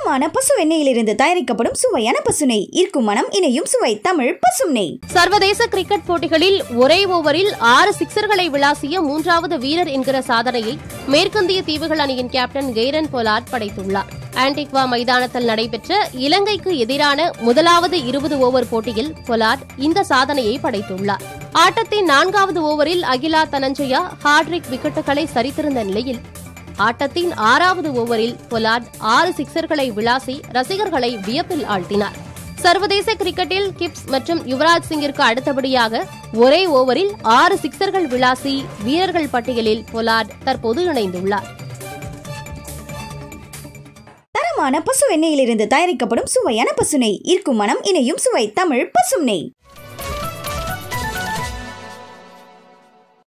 தரமான பசு எண்ணெயிலிருந்து தயாரிக்கப்படும் சுவையான பசுனை ஈர்க்கும் மனம் இணையும் சுவை தமிழ் பசும் நெய் சர்வதேச கிரிக்கெட் போட்டிகளில் ஒரே ஓவரில் ஆறு சிக்சர்களை விளாசிய மூன்றாவது வீரர் என்கிற சாதனையை மேற்கந்திய தீவுகள் அணியின் கேப்டன் கெய்ரன் பொலாட் படைத்துள்ளார் ஆன்டிக்வா மைதானத்தில் நடைபெற்ற இலங்கைக்கு எதிரான முதலாவது இருபது ஓவர் போட்டியில் பொலாட் இந்த சாதனையை படைத்துள்ளார் ஆட்டத்தின் நான்காவது ஓவரில் அகிலா தனஞ்சயா ஹார்ட்ரிக் விக்கெட்டுகளை சரித்திருந்த நிலையில் ஆட்டத்தின் ஆறாவது ஓவரில் பொலாட் ஆறு சிக்சர்களை விளாசி ரசிகர்களை வியப்பில் ஆழ்த்தினார் சர்வதேச கிரிக்கெட்டில் கிப்ஸ் மற்றும் யுவராஜ் சிங்கிற்கு அடுத்தபடியாக ஒரே ஓவரில் ஆறு சிக்சர்கள் விளாசி வீரர்கள் பட்டியலில் பொலாட் தற்போது இணைந்துள்ளார் தரமான பசு எண்ணெயிலிருந்து தயாரிக்கப்படும் சுவையான பசுனை ஈர்க்கும் மனம் இணையும் சுவை தமிழ் பசும் நெய்